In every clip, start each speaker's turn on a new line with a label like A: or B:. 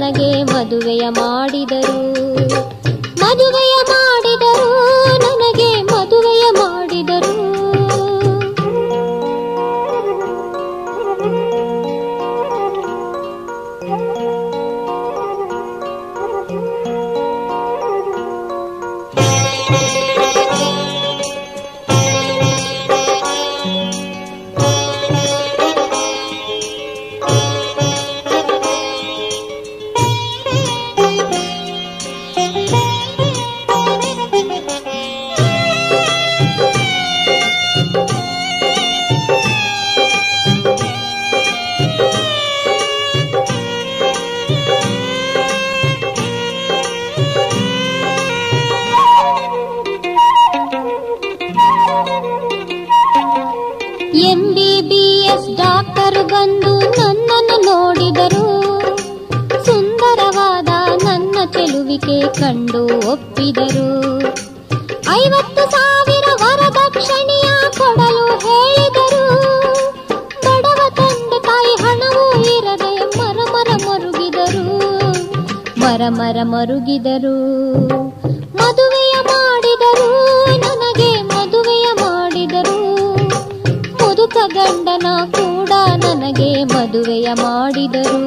A: ನನಗೆ ಮದುವೆಯ ಮಾಡಿದರು ಮದುವೆಯ ಮಾಡಿದರು ನನಗೆ ಮದುವೆಯ ಮಾಡಿದರು ಎಂಬಿಬಿಎಸ್ ಡಾಕ್ಟರ್ ಬಂದು ನನ್ನನ್ನು ನೋಡಿದರು ಸುಂದರವಾದ ನನ್ನ ಚೆಲುವಿಕೆ ಕಂಡು ಒಪ್ಪಿದರು ಐವತ್ತು ಸಾವಿರ ವರದಕ್ಷಿಣೆಯ ಕೊಡಲು ಹೇಳಿದರು ಬಡವ ತಂದೆ ತಾಯಿ ಹಣವೂ ಇರದೆ ಮರ ಮರ ಮರುಗಿದರು ಮರ ಮರ ಮರುಗಿದರು ಮದುವೆಯ ಮಾಡಿದರು ನನಗೆ ಮದುವೆಯ ಮಾಡಿದರು ಮುದುಕ ಗಂಡನ ಕೂಡ ನನಗೆ ಮದುವೆಯ ಮಾಡಿದರು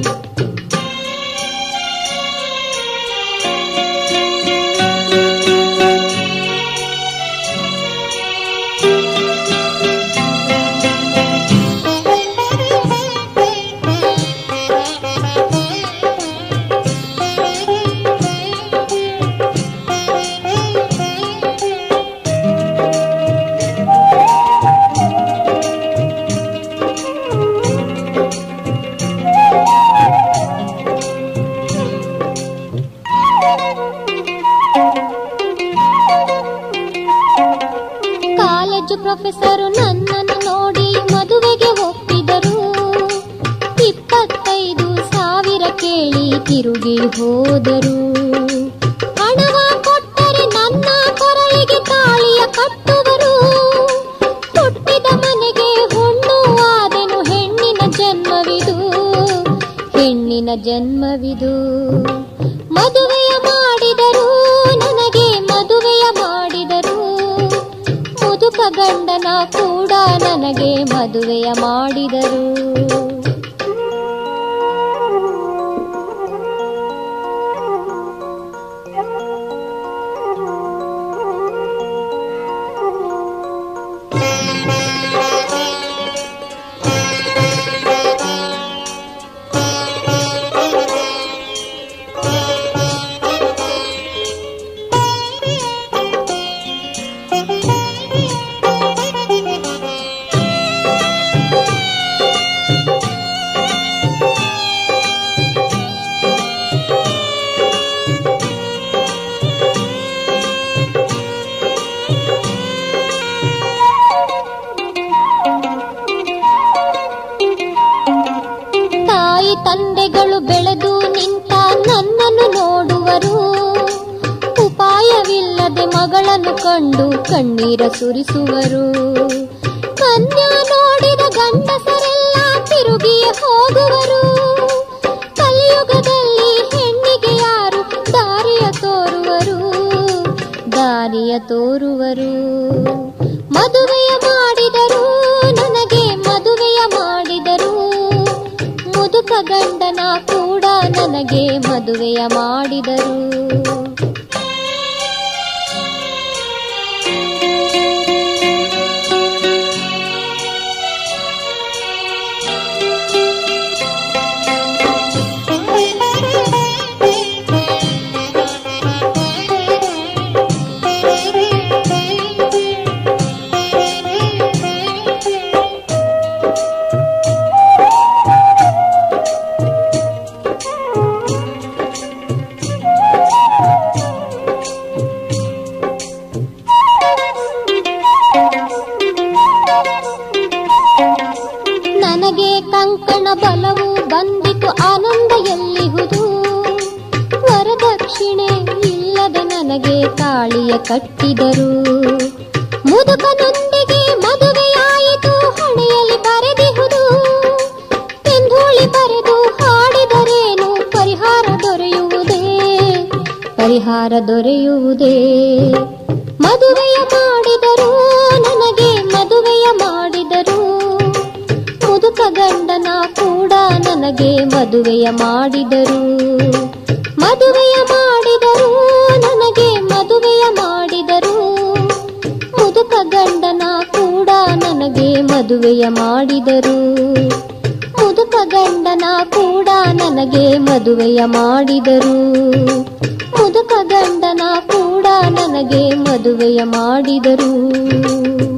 A: ಕಾಲೇಜು ಪ್ರೊಫೆಸರು ನನ್ನನ್ನು ನೋಡಿ ಮದುವೆಗೆ ಒಪ್ಪಿದರು ಇಪ್ಪತ್ತೈದು ಸಾವಿರ ಕೇಳಿ ತಿರುಗಿ ಹೋದರು ಹಣವ ಕೊಟ್ಟರೆ ನನ್ನ ಕೊರಳಿಗೆ ತಾಳಿಯ ಕಟ್ಟುವರು ಹುಟ್ಟಿದ ಮನೆಗೆ ಹುಣ್ಣು ಆದೆನು ಹೆಣ್ಣಿನ ಜನ್ಮವಿದು ಹೆಣ್ಣಿನ ಜನ್ಮವಿದು ಮದುವೆಯ ಮಾಡಿದರು ನನಗೆ ಮದುವೆಯ ಮಾಡಿದರು ಮುದುಕ ಗಂಡನ ಕೂಡ ನನಗೆ ಮದುವೆಯ ಮಾಡಿದರು ತಾಯಿ ತಂದೆಗಳು ಬೆಳೆದು ನಿಂತ ನನ್ನನ್ನು ನೋಡುವರು ಉಪಾಯವಿಲ್ಲದೆ ಮಗಳನ್ನು ಕಂಡು ಕಣ್ಣೀರ ಸುರಿಸುವರು ಕನ್ಯಾ ನೋಡಿದ ಗಂಡಸರೆಲ್ಲ ತಿರುಗಿಯೇ ಹೋಗುವರು ಕಲಿಯುಗದಲ್ಲಿ ಹೆಣ್ಣಿಗೆ ಯಾರು ದಾರಿಯ ತೋರುವರು ದಾರಿಯ ತೋರುವರು ಮದುವೆಯ ಮಾಡಿದರು ನನಗೆ ಮದುವೆಯ ಮಾಡಿದರು ಮುದುಕ ಗಂಡನ ಕೂಡ ನನಗೆ ಮದುವೆಯ ಮಾಡಿದರು ನನಗೆ ಕಂಕಣ ಬಲವು ಬಂದಿತು ಆನಂದ ಎಲ್ಲಿಹುದು ವರದಕ್ಷಿಣೆ ಇಲ್ಲದೆ ನನಗೆ ತಾಳಿಯ ಕಟ್ಟಿದರು ಮುದುಕನೊಂದಿಗೆ ಮದುವೆಯಾಯಿತು ಹಣೆಯಲ್ಲಿ ಬರೆದಿಹುದು ಎಂಧೂಳಿ ಬರೆದು ಹಾಡಿದರೇನು ಪರಿಹಾರ ಪರಿಹಾರ ದೊರೆಯುವುದೇ ಮದುವೆಯ ಮಾಡಿದರು ನನಗೆ ಮದುವೆಯ ಮಾಡಿದರು ಮುದುಕ ಗಂಡನ ಕೂಡ ನನಗೆ ಮದುವೆಯ ಮಾಡಿದರು ಮದುವೆಯ ಮಾಡಿದರು ನನಗೆ ಮದುವೆಯ ಮಾಡಿದರು ಮುದುಕ ಗಂಡನ ಕೂಡ ನನಗೆ ಮದುವೆಯ ಮಾಡಿದರು ಮುದುಕ ಗಂಡನ ಕೂಡ ನನಗೆ ಮದುವೆಯ ಮಾಡಿದರು ಮುದುಕ ಗಂಡನ ಕೂಡ ನನಗೆ ಮದುವೆಯ ಮಾಡಿದರು